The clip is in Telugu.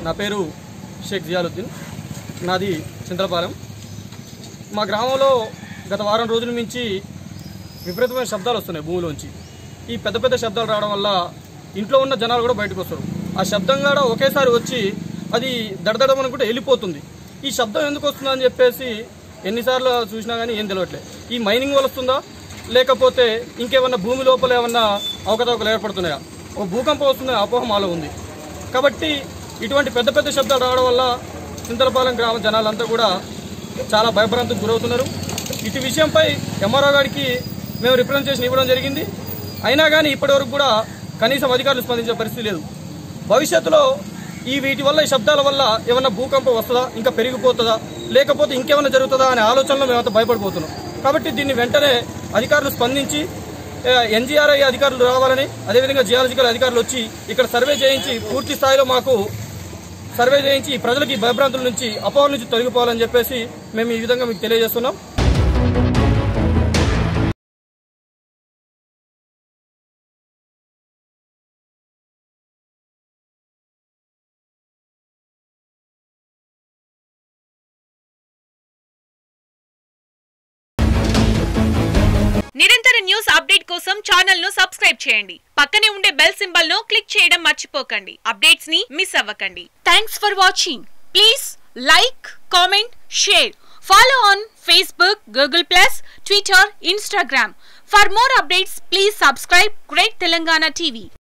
నా పేరు షేక్ జియాలుద్దీన్ నాది చింతలపాలెం మా గ్రామంలో గత వారం రోజుల నుంచి విపరీతమైన శబ్దాలు వస్తున్నాయి భూమిలోంచి ఈ పెద్ద పెద్ద శబ్దాలు రావడం వల్ల ఇంట్లో ఉన్న జనాలు కూడా బయటకు వస్తారు ఆ శబ్దం కూడా ఒకేసారి వచ్చి అది దడదడం అనుకుంటే వెళ్ళిపోతుంది ఈ శబ్దం ఎందుకు వస్తుందా అని చెప్పేసి ఎన్నిసార్లు చూసినా కానీ ఏం తెలియట్లేదు ఈ మైనింగ్ వల్ల వస్తుందా లేకపోతే ఇంకేమన్నా భూమి లోపల ఏమన్నా అవకతవకలు ఏర్పడుతున్నాయా ఒక భూకంపం వస్తుందనే అపోహ మాలో ఉంది కాబట్టి ఇటువంటి పెద్ద పెద్ద శబ్దాలు రావడం వల్ల చింతలపాలెం గ్రామ జనాలంతా కూడా చాలా భయభ్రాంతికి గురవుతున్నారు ఇటు విషయంపై ఎంఆర్ఓ గారికి మేము రిప్రజెంటేషన్ ఇవ్వడం జరిగింది అయినా కానీ ఇప్పటివరకు కూడా కనీసం అధికారులు స్పందించే పరిస్థితి లేదు భవిష్యత్తులో ఈ వీటి వల్ల ఈ శబ్దాల వల్ల ఏమన్నా భూకంపం వస్తుందా ఇంకా పెరిగిపోతుందా లేకపోతే ఇంకేమైనా జరుగుతుందా అనే ఆలోచనలో మేమంతా భయపడిపోతున్నాం కాబట్టి దీన్ని వెంటనే అధికారులు స్పందించి ఎన్జీఆర్ఐ అధికారులు రావాలని అదేవిధంగా జియాలజికల్ అధికారులు వచ్చి ఇక్కడ సర్వే చేయించి పూర్తి స్థాయిలో మాకు సర్వే చేయించి ఈ ప్రజలకి ఈ భయభ్రాంతుల నుంచి అపోహల నుంచి తొలగిపోవాలని చెప్పేసి మేము ఈ విధంగా మీకు తెలియజేస్తున్నాం నిరంతర న్యూస్ అప్డేట్ కోసం ఛానల్ ను సబ్స్క్రైబ్ చేయండి పక్కనే ఉండే బెల్ సింబల్ ను క్లిక్ చేయడం మర్చిపోకండి అప్డేట్స్ ని మిస్ అవ్వకండి thanks for watching please like comment share follow on Facebook Google plus Twitter Instagram for more updates please subscribe great Telangana TV